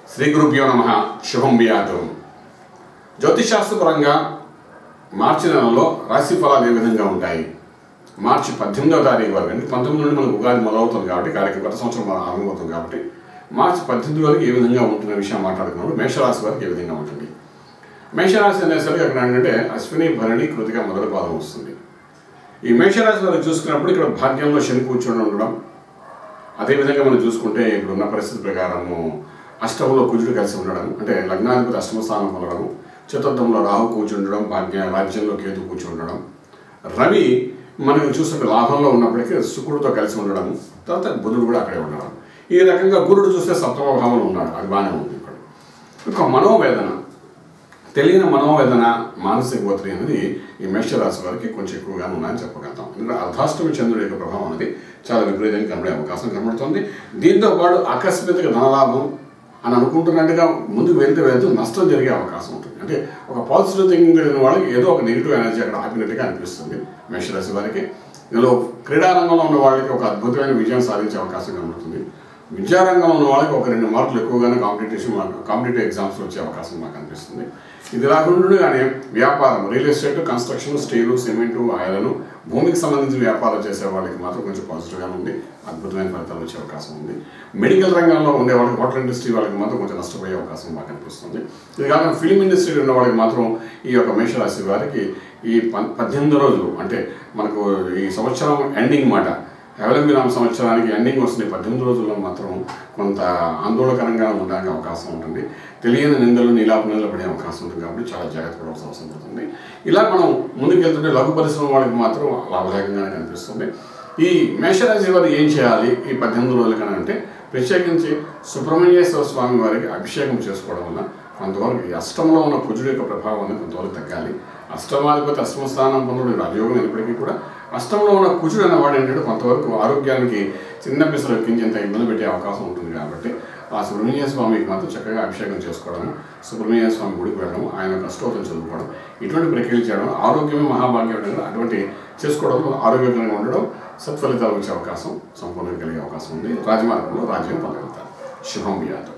శ్రీ గురుభ్యో నమ శుభం వ్యాధం జ్యోతిశాస్త్రపరంగా మార్చి నెలలో రాశి ఫలాలు ఏ విధంగా ఉంటాయి మార్చి పద్దెనిమిదవ తారీఖు వరకు అంటే పంతొమ్మిది నుండి మనకు ఉగాది మొదలవుతుంది కాబట్టి కార్యక్రమం గత సంవత్సరం మనం ఆరంభమవుతుంది కాబట్టి మార్చి పద్దెనిమిది వరకు ఏ విధంగా ఉంటున్న విషయం మాట్లాడుకున్నప్పుడు మేషరాశి వరకు ఏ విధంగా ఉంటుంది మేషరాశి అనేసరికి అక్కడ ఏంటంటే అశ్విని భరణి కృతిక మొదటి పాదం వస్తుంది ఈ మేషరాశి వారికి చూసుకున్నప్పుడు ఇక్కడ భాగ్యంలో శని కూర్చొని ఉండడం అదేవిధంగా మనం చూసుకుంటే ఇప్పుడు ఉన్న పరిస్థితి ప్రకారము అష్టమంలో కుజుడు కలిసి ఉండడం అంటే లగ్నాధిపతి అష్టమ స్థానం ఉండడం చతుర్థంలో రాహు కూర్చుండడం భాగ్య రాజ్యంలో కేతు కూర్చుండడం రవి మనకు చూస్తుంటే లాభంలో ఉన్నప్పటికీ శుక్రుడితో కలిసి ఉండడం తర్వాత బుధుడు కూడా అక్కడే ఉండడం ఈ రకంగా గురుడు చూస్తే సప్తమ భావంలో ఉన్నాడు అది బాగానే ఉంది ఇక్కడ ఒక మనోవేదన తెలియని మనోవేదన మానసిక ఒత్తిడి అనేది ఈ మేషరాశి వారికి కొంచెం ఎక్కువగా ఉన్నాయని చెప్పగలుగుతాం ఎందుకంటే అర్ధాష్టమి చంద్రుడి యొక్క ప్రభావం అనేది చాలా విపరీతంగా కనబడే అవకాశం కనబడుతుంది దీంతో పాటు ఆకస్మిక ధనలాభం అని అనుకుంటున్నట్టుగా ముందుకు వెళ్తూ వెళ్తూ నష్టం జరిగే అవకాశం ఉంటుంది అంటే ఒక పాజిటివ్ థింకింగ్ కలిగిన వాళ్ళకి ఏదో ఒక నెగిటివ్ ఎనర్జీ అక్కడ ఆపినట్టుగా అనిపిస్తుంది మేషరాశి వారికి ఇందులో క్రీడారంగంలో ఉన్న వాళ్ళకి ఒక అద్భుతమైన విజయం సాధించే అవకాశం కనబడుతుంది విద్యారంగంలో ఉన్న వాళ్ళకి ఒక రెండు మార్కులు ఎక్కువగానే కాంపిటీషన్ కాంపిటేటివ్ ఎగ్జామ్స్ వచ్చే అవకాశం మాకు అనిపిస్తుంది ఇది రాకుండానే వ్యాపారం real estate construction steel cement iron భూమికి సంబంధించిన వ్యాపారం చేసే వాళ్ళకి మాత్రం కొంచెం పాజిటివ్గా ఉంది అద్భుతమైన ఫలితాలు వచ్చే అవకాశం ఉంది మెడికల్ రంగంలో ఉండే వాళ్ళకి హోటల్ ఇండస్ట్రీ వాళ్ళకి మాత్రం కొంచెం నష్టపోయే అవకాశం మాకు అనిపిస్తుంది ఇది కాకుండా ఫిల్మ్ ఇండస్ట్రీలో ఉన్న వాళ్ళకి మాత్రం ఈ యొక్క మేషరాశి వారికి ఈ ప- పద్దెనిమిది రోజులు అంటే మనకు ఈ సంవత్సరం ఎండింగ్ మాట అవలంబినామ సంవత్సరానికి ఎండింగ్ వస్తుంది పద్దెనిమిది రోజుల్లో మాత్రం కొంత ఆందోళనకరంగా ఉండడానికి అవకాశం ఉంటుంది తెలియని నిందలు నీలాపనలు పడే అవకాశం ఉంటుంది కాబట్టి చాలా జాగ్రత్త పడాల్సిన అవసరం ఉంటుంది ఇలా మనం ముందుకెళ్తుంటే లఘు పరిశ్రమ వాళ్ళకి మాత్రం లాభదాయకంగానే కనిపిస్తుంది ఈ మేషరాశి వారు ఏం చేయాలి ఈ పద్దెనిమిది రోజుల కన్నా అంటే ప్రత్యేకించి సుబ్రహ్మణ్యేశ్వర స్వామి వారికి అభిషేకం చేసుకోవడం వల్ల కొంతవరకు ఈ అష్టంలో ఉన్న కుజుడు యొక్క ప్రభావం అనేది కొంతవరకు తగ్గాలి అష్టమాధిపతి అష్టమ స్థానం పొందడం రాజయోగం అయినప్పటికీ కూడా అష్టంలో ఉన్న కుజుడు అనేవాడు ఏంటంటే కొంతవరకు ఆరోగ్యానికి చిన్న పిసలు కించెంత ఇబ్బంది పెట్టే అవకాశం ఉంటుంది కాబట్టి ఆ సుబ్రహ్మణ్య స్వామికి మాత్రం చక్కగా అభిషేకం చేసుకోవడం సుబ్రహ్మణ్య స్వామి గుడికి వెళ్ళడం ఆయన యొక్క అష్టోత్తరం చదువుకోవడం ఇటువంటి ప్రక్రియలు చేయడం ఆరోగ్యమే మహాభాగ్యం అనేది అటువంటి చేసుకోవడం వల్ల ఆరోగ్యకరంగా ఉండడం సత్ఫలితాలు వచ్చే అవకాశం సంపూర్ణంగా కలిగే అవకాశం ఉంది రాజమార్గంలో రాజ్యం పొందగలుగుతారు శుభం వ్యాధం